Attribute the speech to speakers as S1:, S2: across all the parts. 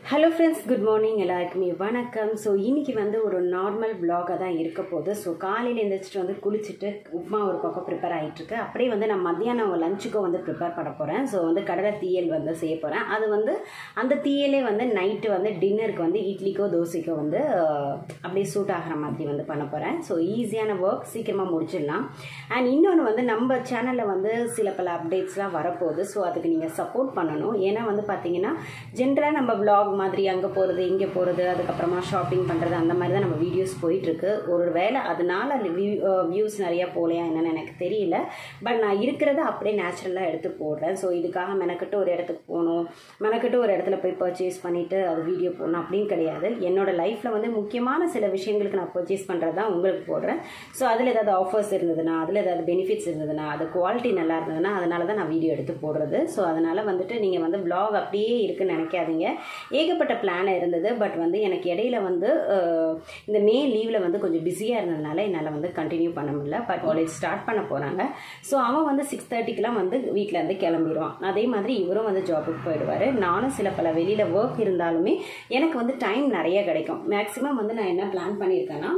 S1: hello friends good morning எல்லாருக்குமே வணக்கம் so இன்றைக்கி வந்து ஒரு நார்மல் vlog-ஆ தான் இருக்க போகுது ஸோ காலையில் எழுந்திரிச்சிட்டு வந்து குளிச்சுட்டு உப்புமா ஒரு பக்கம் ப்ரிப்பேர் ஆகிட்டுருக்கு அப்படியே வந்து நான் மத்தியானம் லஞ்சுக்கும் வந்து ப்ரிப்பேர் பண்ண போகிறேன் ஸோ வந்து கடலை தீயல் வந்து செய்ய போகிறேன் அது வந்து அந்த தீயலே வந்து நைட்டு வந்து டின்னருக்கு வந்து இட்லிக்கோ தோசைக்கோ வந்து அஹ், அப்படியே சூட் ஆகிற மாதிரி வந்து பண்ண போகிறேன் ஸோ ஈஸியான ஒர்க் சீக்கிரமாக முடிச்சிடலாம் அண்ட் இன்னொன்று வந்து நம்ம சேனலில் வந்து சில பல அப்டேட்ஸ்லாம் வரப்போகுது ஸோ அதுக்கு நீங்கள் சப்போர்ட் பண்ணணும் ஏன்னா வந்து பார்த்தீங்கன்னா ஜென்ரலாக நம்ம vlog மாதிரி அங்கே போகிறது இங்கே போகிறது அதுக்கப்புறமா ஷாப்பிங் பண்ணுறது அந்த மாதிரி தான் நம்ம வீடியோஸ் போயிட்டுருக்கு ஒரு வேளை அதனால வியூஸ் நிறையா போகலையா என்னன்னு எனக்கு தெரியல பட் நான் இருக்கிறத அப்படியே நேச்சுரலாக எடுத்து போடுறேன் ஸோ இதுக்காக மெனக்கிட்டு ஒரு இடத்துக்கு போகணும் மெனக்கிட்டு ஒரு இடத்துல போய் பர்ச்சேஸ் பண்ணிவிட்டு அது வீடியோ போடணும் அப்படின்னு கிடையாது என்னோட லைஃப்பில் வந்து முக்கியமான சில விஷயங்களுக்கு நான் பர்ச்சேஸ் பண்ணுறது தான் உங்களுக்கு போடுறேன் ஸோ அதில் ஏதாவது ஆஃபர்ஸ் இருந்ததுன்னா அதில் ஏதாவது பெனிஃபிட்ஸ் இருந்ததுன்னா அது குவாலிட்டி நல்லா இருந்ததுன்னா அதனால தான் நான் வீடியோ எடுத்து போடுறது ஸோ அதனால் வந்துட்டு நீங்கள் வந்து vlog அப்படியே இருக்குன்னு நினைக்காதீங்க ஏகப்பட்ட பிளான் இருந்தது பட் வந்து எனக்கு இடையில வந்து அஹ், இந்த மே லீவில் வந்து கொஞ்சம் பிஸியாக இருந்ததுனால என்னால் வந்து கண்டினியூ பண்ண முடியல பட் காலேஜ் ஸ்டார்ட் பண்ண போகிறாங்க ஸோ அவன் வந்து சிக்ஸ் தேர்ட்டிக்கெலாம் வந்து வீட்டில் இருந்து கிளம்பிடுவான் அதே மாதிரி இவரும் வந்து ஜாபுக்கு போயிடுவார் நானும் சில பல வெளியில் ஒர்க் இருந்தாலுமே எனக்கு வந்து டைம் நிறைய கிடைக்கும் மேக்ஸிமம் வந்து நான் என்ன பிளான் பண்ணியிருக்கேன்னா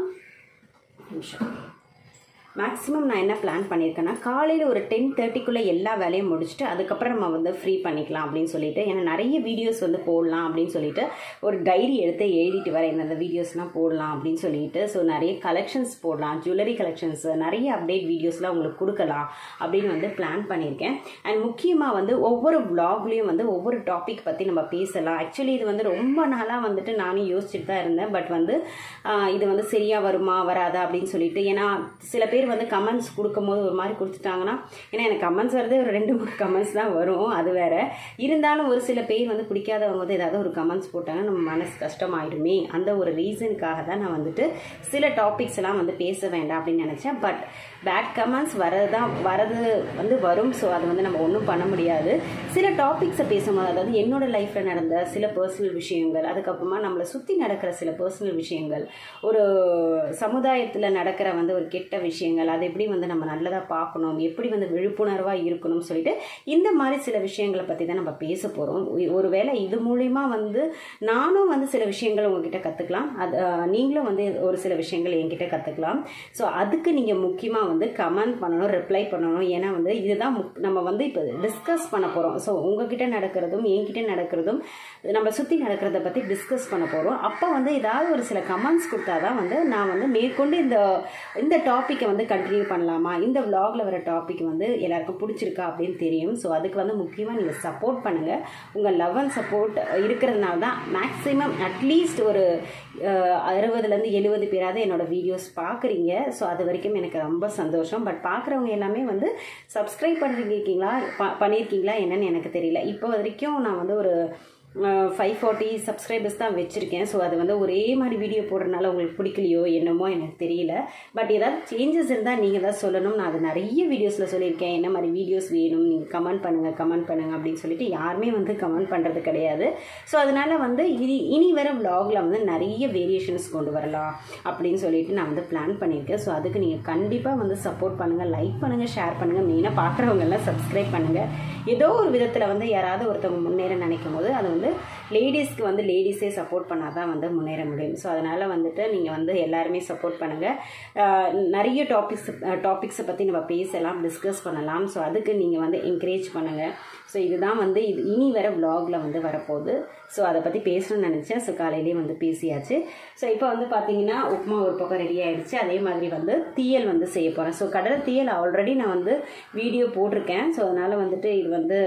S1: நிமிஷம் மேக்ஸிமம் நான் என்ன பிளான் பண்ணியிருக்கேன்னா காலையில் ஒரு டென் தேர்ட்டிக்குள்ளே எல்லா வேலையும் முடிச்சுட்டு அதுக்கப்புறம் நம்ம வந்து ஃப்ரீ பண்ணிக்கலாம் அப்படின்னு சொல்லிட்டு ஏன்னா நிறைய வீடியோஸ் வந்து போடலாம் அப்படின்னு சொல்லிட்டு ஒரு டைரி எடுத்து எழுதிட்டு வரேன் இந்த வீடியோஸ்லாம் போடலாம் அப்படின்னு சொல்லிட்டு ஸோ நிறைய கலெக்ஷன்ஸ் போடலாம் ஜுவல்லரி கலெக்ஷன்ஸ் நிறைய அப்டேட் வீடியோஸ்லாம் உங்களுக்கு கொடுக்கலாம் அப்படின்னு வந்து பிளான் பண்ணியிருக்கேன் அண்ட் முக்கியமாக வந்து ஒவ்வொரு vlogலயும் வந்து ஒவ்வொரு டாபிக் பற்றி நம்ம பேசலாம் ஆக்சுவலி இது வந்து ரொம்ப நாளாக வந்துட்டு நானும் யோசிச்சுட்டு தான் இருந்தேன் பட் வந்து ஆஹ், இது வந்து சரியாக வருமா வராதா அப்படின்னு சொல்லிட்டு ஏன்னா சில பேர் வந்து கமெண்ட்ஸ் கொடுக்கும்போது ஒரு மாதிரி கொடுத்துட்டாங்கன்னா ஏன்னா எனக்கு கமெண்ட்ஸ் வரதே ஒரு ரெண்டு மூணு கமெண்ட்ஸ் தான் வரும் அது வேற இருந்தாலும் ஒரு சில பேர் வந்து பிடிக்காதவங்க வந்து ஏதாவது ஒரு கமெண்ட்ஸ் போட்டாங்க நம்ம மனசு கஷ்டமாயிடுமே அந்த ஒரு ரீசனுக்காக தான் நான் வந்துட்டு சில டாபிக்ஸ் எல்லாம் வந்து பேச வேண்டாம் அப்படின்னு நினச்சேன் பட் பேட் கமெண்ட்ஸ் வரது தான் வரது வந்து வரும் ஸோ அது வந்து நம்ம ஒன்றும் பண்ண முடியாது சில டாபிக்ஸை பேசும்போது அதாவது என்னோட லைஃப்பில் நடந்த சில பர்சனல் விஷயங்கள் அதுக்கப்புறமா நம்மளை சுற்றி நடக்கிற சில பர்சனல் விஷயங்கள் ஒரு சமுதாயத்தில் நடக்கிற வந்து ஒரு கெட்ட விஷயங்கள் அதை எப்படி வந்து நம்ம நல்லதாக பார்க்கணும் எப்படி வந்து விழிப்புணர்வாக இருக்கணும்னு சொல்லிட்டு இந்த மாதிரி சில விஷயங்களை பற்றி தான் நம்ம பேச போகிறோம் ஒருவேளை இது மூலிமா வந்து நானும் வந்து சில விஷயங்கள் உங்ககிட்ட கற்றுக்கலாம் அது அஹ், நீங்களும் வந்து ஒரு சில விஷயங்கள் என்கிட்ட கற்றுக்கலாம் ஸோ அதுக்கு நீங்கள் முக்கியமாக வந்து கமெண்ட் பண்ணணும் ரிப்ளை பண்ணணும் ஏன்னா வந்து இதுதான் முக்- நம்ம வந்து இப்போ டிஸ்கஸ் பண்ண போகிறோம் ஸோ உங்ககிட்ட நடக்கிறதும் என்கிட்ட நடக்கிறதும் நம்ம சுற்றி நடக்கிறத பற்றி டிஸ்கஸ் பண்ண போகிறோம் அப்போ வந்து ஏதாவது ஒரு சில கமெண்ட்ஸ் கொடுத்தா தான் வந்து நான் வந்து மேற்கொண்டு இந்த இந்த டாப்பிக்கை வந்து கண்டினியூ பண்ணலாமா இந்த vlogல வர டாபிக் வந்து எல்லாருக்கும் பிடிச்சிருக்கா அப்படின்னு தெரியும் ஸோ அதுக்கு வந்து முக்கியமாக நீங்கள் சப்போர்ட் பண்ணுங்கள் உங்கள் லவ் அண்ட் சப்போர்ட் இருக்கிறதுனால தான் மேக்ஸிமம் அட்லீஸ்ட் ஒரு அஹ், அறுபதுலேருந்து எழுபது பேராவது என்னோட வீடியோஸ் பார்க்குறீங்க ஸோ அது வரைக்கும் எனக்கு ரொம்ப சந்தோஷம் பட் பார்க்குறவங்க எல்லாமே வந்து சப்ஸ்கிரைப் பண்ணிருக்கீங்களா ப- பண்ணியிருக்கீங்களா என்னன்னு எனக்கு தெரியல இப்போ வரைக்கும் நான் வந்து ஒரு ஃபைவ் ஃபார்ட்டி சப்ஸ்கிரைபர்ஸ் தான் வச்சுருக்கேன் ஸோ அது வந்து ஒரே மாதிரி வீடியோ போடுறதுனால உங்களுக்கு பிடிக்கலையோ என்னமோ எனக்கு தெரியல பட் ஏதாவது சேஞ்சஸ் இருந்தால் நீங்கள் தான் சொல்லணும் நான் அது நிறைய வீடியோஸில் சொல்லியிருக்கேன் என்ன மாதிரி வீடியோஸ் வேணும் நீங்கள் கமெண்ட் பண்ணுங்கள் கமெண்ட் பண்ணுங்கள் அப்படின்னு சொல்லிட்டு யாருமே வந்து கமெண்ட் பண்ணுறது கிடையாது ஸோ அதனால் வந்து இனி இனி வர vlogல வந்து நிறைய வேரியேஷன்ஸ் கொண்டு வரலாம் அப்படின்னு சொல்லிட்டு நான் வந்து பிளான் பண்ணியிருக்கேன் ஸோ அதுக்கு நீங்கள் கண்டிப்பாக வந்து சப்போர்ட் பண்ணுங்கள் லைக் பண்ணுங்கள் ஷேர் பண்ணுங்கள் மெயினாக பார்க்குறவங்க எல்லாம் சப்ஸ்கிரைப் பண்ணுங்கள் ஏதோ ஒரு விதத்தில் வந்து யாராவது ஒருத்தவங்க முன்னேற நினைக்கும் போது அது வந்து லேடிஸ்க்கு வந்து லேடிஸே சப்போர்ட் பண்ணால் தான் வந்து முன்னேற முடியும் ஸோ அதனால் வந்துட்டு நீங்கள் வந்து எல்லாருமே சப்போர்ட் பண்ணுங்கள் நிறைய டாபிக்ஸ் டாபிக்ஸை பற்றி நம்ம பேசலாம் டிஸ்கஸ் பண்ணலாம் ஸோ அதுக்கு நீங்கள் வந்து என்கரேஜ் பண்ணுங்கள் ஸோ இதுதான் வந்து இது இனி வர vlogல வந்து வரப்போகுது ஸோ அதை பற்றி பேசணும்னு நினச்சேன் ஸோ காலையிலேயே வந்து பேசியாச்சு ஸோ இப்போ வந்து பார்த்தீங்கன்னா உப்புமா ஒரு பக்கம் ரெடி ஆயிடுச்சு அதே மாதிரி வந்து தீயல் வந்து செய்ய போகிறேன் ஸோ கடலை தீயல் ஆல்ரெடி நான் வந்து வீடியோ போட்டிருக்கேன் ஸோ அதனால் வந்துட்டு இது வந்து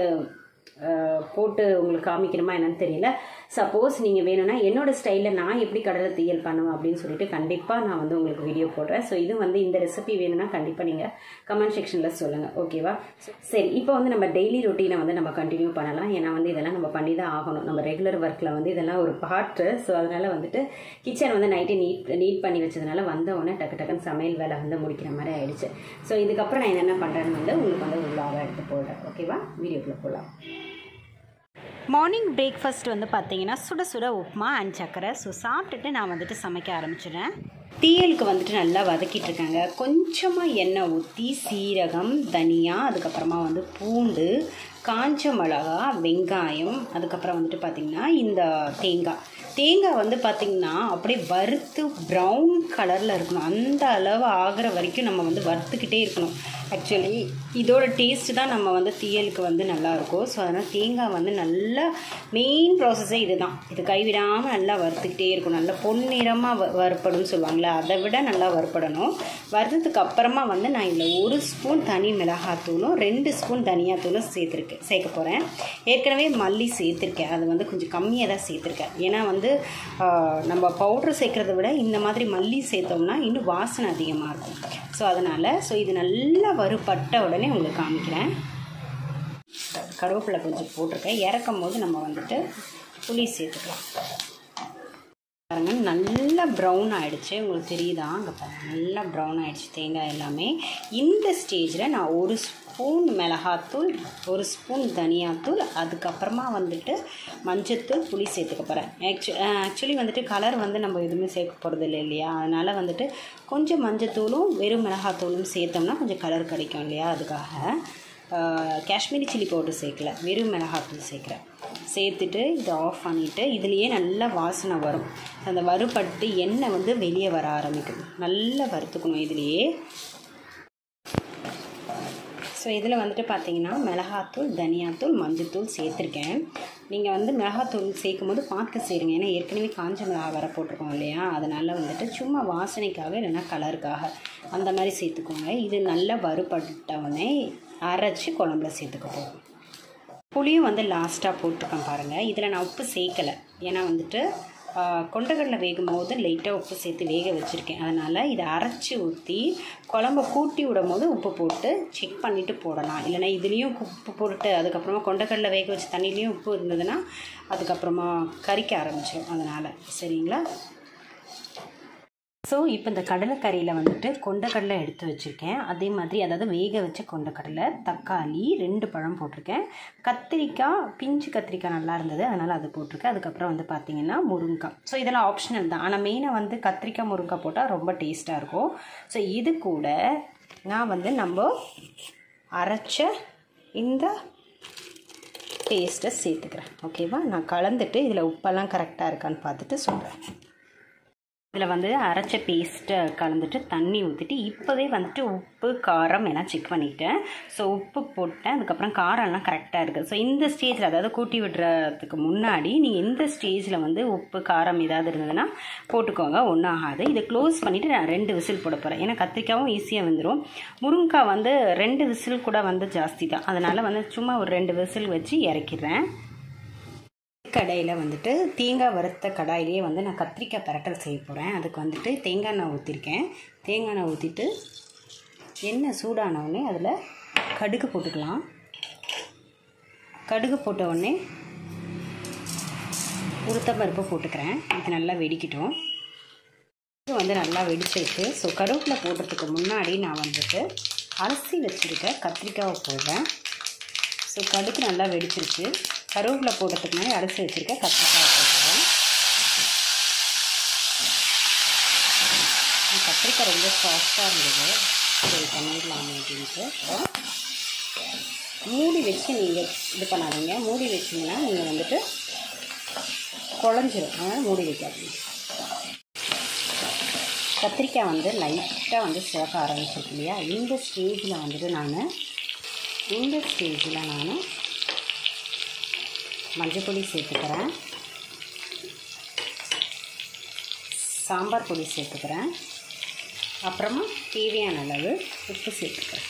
S1: அஹ், போட்டு உங்களுக்கு காமிக்கணுமா என்னன்னு தெரியல சப்போஸ் நீங்கள் வேணும்னா என்னோட ஸ்டைலில் நான் எப்படி கடலை தீயல் பண்ணுவேன் அப்படின்னு சொல்லிட்டு கண்டிப்பாக நான் வந்து உங்களுக்கு வீடியோ போடுறேன் ஸோ இது வந்து இந்த ரெசிபி வேணும்னா கண்டிப்பாக நீங்கள் கமெண்ட் செக்ஷனில் சொல்லுங்கள் ஓகேவா சரி இப்போ வந்து நம்ம டெய்லி ரொட்டீனை வந்து நம்ம கண்டினியூ பண்ணலாம் ஏன்னா வந்து இதெல்லாம் நம்ம பண்ணி தான் ஆகணும் நம்ம ரெகுலர் ஒர்க்கில் வந்து இதெல்லாம் ஒரு பார்ட்டு ஸோ அதனால் வந்துட்டு கிச்சன் வந்து நைட்டு நீட் நீட் பண்ணி வச்சதுனால வந்த உடனே டக்கு டக்குன்னு சமையல் வேலை வந்து முடிக்கிற மாதிரி ஆயிடுச்சு ஸோ இதுக்கப்புறம் நான் என்னென்ன பண்ணுறேன்னு வந்து உங்களுக்கு வந்து உள்ளாக எடுத்து போடுறேன் ஓகேவா வீடியோக்குள்ளே போகலாம் மார்னிங் பிரேக்ஃபாஸ்ட் வந்து பார்த்தீங்கன்னா சுட சுட உப்புமா அண்ட் சக்கரை ஸோ சாப்பிட்டுட்டு நான் வந்துட்டு சமைக்க ஆரம்பிச்சிடுறேன் தீயலுக்கு வந்துட்டு நல்லா வதக்கிட்டு இருக்காங்க கொஞ்சமாக எண்ணெய் ஊற்றி சீரகம் தனியா அதுக்கப்புறமா வந்து பூண்டு காஞ்ச மிளகா வெங்காயம் அதுக்கப்புறம் வந்துட்டு பார்த்திங்கன்னா இந்த தேங்காய் தேங்காய் வந்து பார்த்திங்கன்னா அப்படியே வறுத்து ப்ரௌன் கலரில் இருக்கணும் அந்த அளவு ஆகிற வரைக்கும் நம்ம வந்து வறுத்துக்கிட்டே இருக்கணும் ஆக்சுவலி இதோட டேஸ்ட்டு தான் நம்ம வந்து தீயலுக்கு வந்து நல்லாயிருக்கும் ஸோ அதனால் தேங்காய் வந்து நல்லா மெயின் ப்ராசஸே இது தான் இது கைவிடாமல் நல்லா வறுத்துக்கிட்டே இருக்கும் நல்லா பொன்னிறமாக வ வறுப்படும் சொல்லுவாங்களே அதை விட நல்லா வறுப்படணும் வறுத்ததுக்கு அப்புறமா வந்து நான் இதில் ஒரு ஸ்பூன் தனி மிளகாத்தூளும் ரெண்டு ஸ்பூன் தனியாத்தூளும் சேர்த்துருக்கேன் சேர்க்க போகிறேன் ஏற்கனவே மல்லி சேர்த்துருக்கேன் அது வந்து கொஞ்சம் கம்மியாக தான் சேர்த்துருக்கேன் ஏன்னா வந்து நம்ம பவுட்ரு சேர்க்குறத விட இந்த மாதிரி மல்லி சேர்த்தோம்னா இன்னும் வாசனை அதிகமாக இருக்கும் ஸோ அதனால் ஸோ இது நல்லா வறுபட்ட உடனே உங்களுக்கு காமிக்கிறேன் கருவேப்பிலை கொஞ்சம் போட்டிருக்கேன் இறக்கும் போது நம்ம வந்துட்டு புளி சேர்த்துக்கலாம் பாருங்க நல்லா ப்ரௌன் ஆகிடுச்சு உங்களுக்கு தெரியுதா அங்கே பாருங்கள் நல்லா ப்ரௌன் ஆகிடுச்சு தேங்காய் எல்லாமே இந்த ஸ்டேஜில் நான் ஒரு ஸ்பூன் மிளகாத்தூள் ஒரு ஸ்பூன் தனியாத்தூள் அதுக்கப்புறமா வந்துட்டு மஞ்சத்தூள் புளி சேர்த்துக்க போகிறேன் ஆக்சு ஆக்சுவலி வந்துட்டு கலர் வந்து நம்ம எதுவுமே சேர்க்க போகிறது இல்லை இல்லையா அதனால் வந்துட்டு கொஞ்சம் மஞ்சத்தூளும் வெறும் மிளகாத்தூளும் சேர்த்தோம்னா கொஞ்சம் கலர் கிடைக்கும் இல்லையா அதுக்காக காஷ்மீரி சில்லி பவுடர் சேர்க்கல வெறும் மிளகாத்தூள் சேர்க்குறேன் சேர்த்துட்டு இதை ஆஃப் பண்ணிவிட்டு இதுலேயே நல்லா வாசனை வரும் அந்த வறுபட்டு எண்ணெய் வந்து வெளியே வர ஆரம்பிக்கும் நல்லா வறுத்துக்கணும் இதுலேயே ஸோ இதில் வந்துட்டு பார்த்தீங்கன்னா மிளகாத்தூள் தனியாத்தூள் மஞ்சத்தூள் சேர்த்துருக்கேன் நீங்கள் வந்து மிளகாத்தூள் சேர்க்கும் போது பார்த்து சேருங்க ஏன்னா ஏற்கனவே காஞ்ச மிளகா வர போட்டிருக்கோம் இல்லையா அதனால் வந்துட்டு சும்மா வாசனைக்காக இல்லைன்னா கலருக்காக அந்த மாதிரி சேர்த்துக்கோங்க இது நல்லா வறுபட்டவுடனே அரைச்சி குழம்புல சேர்த்துக்க போகிறோம் புளியும் வந்து லாஸ்ட்டாக போட்டுருக்கேன் பாருங்கள் இதில் நான் உப்பு சேர்க்கலை ஏன்னா வந்துட்டு கொண்டக்கடலை வேகும் போது லைட்டாக உப்பு சேர்த்து வேக வச்சுருக்கேன் அதனால் இதை அரைச்சி ஊற்றி குழம்ப கூட்டி விடும் போது உப்பு போட்டு செக் பண்ணிவிட்டு போடலாம் இல்லைனா இதுலேயும் உப்பு போட்டு அதுக்கப்புறமா கொண்டக்கடலை வேக வச்ச தண்ணிலையும் உப்பு இருந்ததுன்னா அதுக்கப்புறமா கறிக்க ஆரம்பிச்சிடும் அதனால் சரிங்களா ஸோ இப்போ இந்த கடலைக்கறியில் வந்துட்டு கொண்டக்கடலை எடுத்து வச்சுருக்கேன் அதே மாதிரி அதாவது வேக வச்ச கொண்டக்கடலை தக்காளி ரெண்டு பழம் போட்டிருக்கேன் கத்திரிக்காய் பிஞ்சு கத்திரிக்காய் நல்லா இருந்தது அதனால் அது போட்டிருக்கேன் அதுக்கப்புறம் வந்து பார்த்திங்கன்னா முருங்காய் ஸோ இதெல்லாம் ஆப்ஷனல் தான் ஆனால் மெயினாக வந்து கத்திரிக்காய் முருங்காய் போட்டால் ரொம்ப டேஸ்ட்டாக இருக்கும் ஸோ இது கூட நான் வந்து நம்ம அரைச்ச இந்த பேஸ்ட்டை சேர்த்துக்கிறேன் ஓகேவா நான் கலந்துட்டு இதில் உப்பெல்லாம் கரெக்டாக இருக்கான்னு பார்த்துட்டு சொல்கிறேன் இதில் வந்து அரைச்ச பேஸ்ட்டை கலந்துட்டு தண்ணி ஊற்றிட்டு இப்போவே வந்துட்டு உப்பு காரம் எல்லாம் செக் பண்ணிட்டேன் ஸோ உப்பு போட்டேன் அதுக்கப்புறம் காரம்லாம் கரெக்டாக இருக்குது ஸோ இந்த ஸ்டேஜில் அதாவது கூட்டி விடுறதுக்கு முன்னாடி நீங்கள் இந்த ஸ்டேஜில் வந்து உப்பு காரம் ஏதாவது இருந்ததுன்னா போட்டுக்கோங்க ஒன்றும் ஆகாது இதை க்ளோஸ் பண்ணிவிட்டு நான் ரெண்டு விசில் போட போகிறேன் ஏன்னா கத்திரிக்காவும் ஈஸியாக வந்துடும் முருங்காய் வந்து ரெண்டு விசில் கூட வந்து ஜாஸ்தி தான் அதனால் வந்து சும்மா ஒரு ரெண்டு விசில் வச்சு இறக்கிடுறேன் கடையில் வந்துட்டு தேங்காய் வறுத்த கடாயிலே வந்து நான் கத்திரிக்காய் பரட்டல் செய்ய போகிறேன் அதுக்கு வந்துட்டு தேங்காய் எண்ணெய் ஊற்றிருக்கேன் தேங்காய் எண்ணெய் ஊற்றிட்டு எண்ணெய் சூடானவுடனே அதில் கடுகு போட்டுக்கலாம் கடுகு போட்ட உடனே உளுத்தம்பருப்பு போட்டுக்கிறேன் இது நல்லா வெடிக்கட்டும் இது வந்து நல்லா வெடிச்சிருக்கு ஸோ கருவேப்பிலை போடுறதுக்கு முன்னாடி நான் வந்துட்டு அரிசி வச்சுருக்க கத்திரிக்காவை போடுறேன் ஸோ கடுகு நல்லா வெடிச்சிருச்சு கருவேப்பிலை போடுறதுக்கு முன்னாடி அரிசி வச்சுருக்க கத்திரிக்காய் போட்டுருவேன் கத்திரிக்காய் ரொம்ப சாஃப்டாக இருந்தது சரி பண்ணிடலாம் அப்படின்ட்டு மூடி வச்சு நீங்கள் இது பண்ணாதீங்க மூடி வச்சிங்கன்னா நீங்கள் வந்துட்டு குழஞ்சிரும் அதனால் மூடி வைக்காதீங்க கத்திரிக்காய் வந்து லைட்டாக வந்து சிவக்க ஆரம்பிச்சிருக்கு இல்லையா இந்த ஸ்டேஜில் வந்துட்டு நான் இந்த ஸ்டேஜில் நான் மஞ்சள் பொடி சேர்த்துக்கிறேன் சாம்பார் பொடி சேர்த்துக்கிறேன் அப்புறமா தேவையான அளவு உப்பு சேர்த்துக்கிறேன்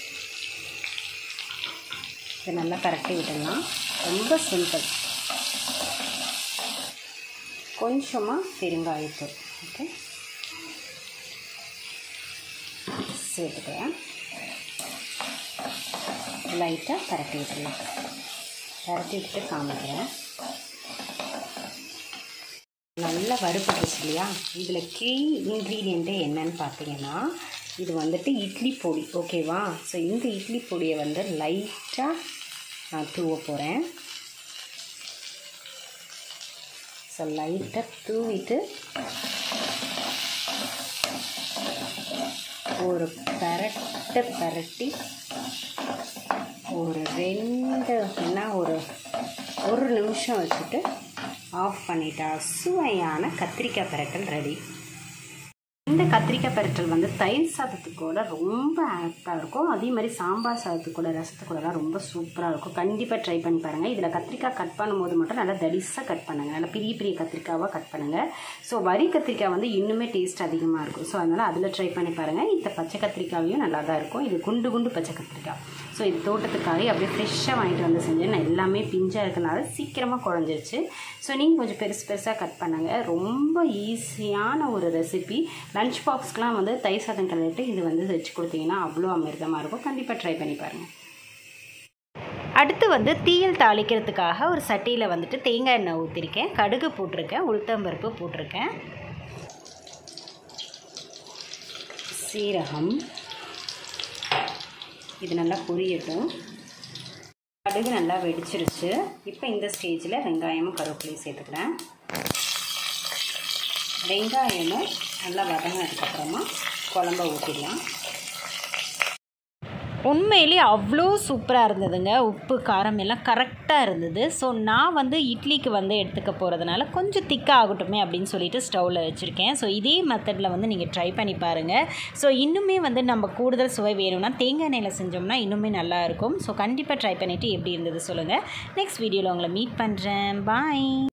S1: இதை நல்லா பரட்டி விட்டுடலாம் ரொம்ப சிம்பிள் கொஞ்சமாக பெருங்காயத்தூள் ஓகே சேர்த்துக்கிறேன் லைட்டாக பரட்டி விட்டுடலாம் பரட்டி விட்டு காமிக்கிறேன் நல்லா வறுப்பட்டுச்சு இல்லையா இதில் கீ இன்க்ரீடியண்ட்டே என்னன்னு பார்த்தீங்கன்னா இது வந்துட்டு இட்லி பொடி ஓகேவா ஸோ இந்த இட்லி பொடியை வந்து லைட்டாக நான் தூவ போகிறேன் ஸோ லைட்டாக தூவிட்டு ஒரு பரட்டு பரட்டி ஒரு ரெண்டு என்ன ஒரு ஒரு நிமிஷம் வச்சுட்டு ஆஃப் பண்ணிட்டா சுவையான கத்திரிக்காய் பிரட்டல் ரெடி இந்த கத்திரிக்காய் பிரட்டல் வந்து தயிர் சாதத்துக்கு கூட ரொம்ப ஆப்டாக இருக்கும் அதே மாதிரி சாம்பார் சாதத்துக்கு கூட ரசத்துக்கு கூடலாம் ரொம்ப சூப்பராக இருக்கும் கண்டிப்பாக ட்ரை பண்ணி பாருங்கள் இதில் கத்திரிக்காய் கட் பண்ணும்போது மட்டும் நல்லா தடிசாக கட் பண்ணுங்கள் நல்லா பெரிய பெரிய கத்திரிக்காவாக கட் பண்ணுங்கள் ஸோ வரி கத்திரிக்காய் வந்து இன்னுமே டேஸ்ட் அதிகமாக இருக்கும் ஸோ அதனால் அதில் ட்ரை பண்ணி பாருங்கள் இந்த பச்சை கத்திரிக்காயும் நல்லா தான் இருக்கும் இது குண்டு குண்டு பச்சை கத்திரிக்காய் ஸோ இது தோட்டத்துக்காக அப்படியே ஃப்ரெஷ்ஷாக வாங்கிட்டு வந்து செஞ்சேன் நான் எல்லாமே பிஞ்சாக இருக்கனால சீக்கிரமாக குழஞ்சிருச்சு ஸோ நீங்கள் கொஞ்சம் பெருசு பெருசாக கட் பண்ணுங்கள் ரொம்ப ஈஸியான ஒரு ரெசிபி லஞ்ச் பாக்ஸ்க்கெலாம் வந்து தயிர் சாதம் கலந்துட்டு இது வந்து வச்சு கொடுத்தீங்கன்னா அவ்வளோ அமிர்தமாக இருக்கும் கண்டிப்பாக ட்ரை பண்ணி பாருங்கள் அடுத்து வந்து தீயல் தாளிக்கிறதுக்காக ஒரு சட்டியில் வந்துட்டு தேங்காய் எண்ணெய் ஊற்றிருக்கேன் கடுகு போட்டிருக்கேன் உளுத்தம்பருப்பு போட்டிருக்கேன் சீரகம் இது நல்லா பொரியட்டும் கடுகு நல்லா வெடிச்சிருச்சு இப்போ இந்த ஸ்டேஜில் வெங்காயமும் கருவேப்பிலையும் சேர்த்துக்கிறேன் வெங்காயமும் நல்லா வதங்கினதுக்கப்புறமா குழம்ப ஊற்றிடலாம் உண்மையிலே அவ்வளோ சூப்பராக இருந்ததுங்க உப்பு காரம் எல்லாம் கரெக்டாக இருந்தது ஸோ நான் வந்து இட்லிக்கு வந்து எடுத்துக்க போகிறதுனால கொஞ்சம் திக்காக ஆகட்டுமே அப்படின்னு சொல்லிட்டு ஸ்டவ்வில் வச்சுருக்கேன் ஸோ இதே மெத்தடில் வந்து நீங்கள் ட்ரை பண்ணி பாருங்கள் ஸோ இன்னுமே வந்து நம்ம கூடுதல் சுவை வேணும்னா தேங்காய் எண்ணெயில் செஞ்சோம்னா இன்னுமே நல்லாயிருக்கும் ஸோ கண்டிப்பாக ட்ரை பண்ணிவிட்டு எப்படி இருந்தது சொல்லுங்கள் நெக்ஸ்ட் வீடியோவில் உங்களை மீட் பண்ணுறேன் பாய்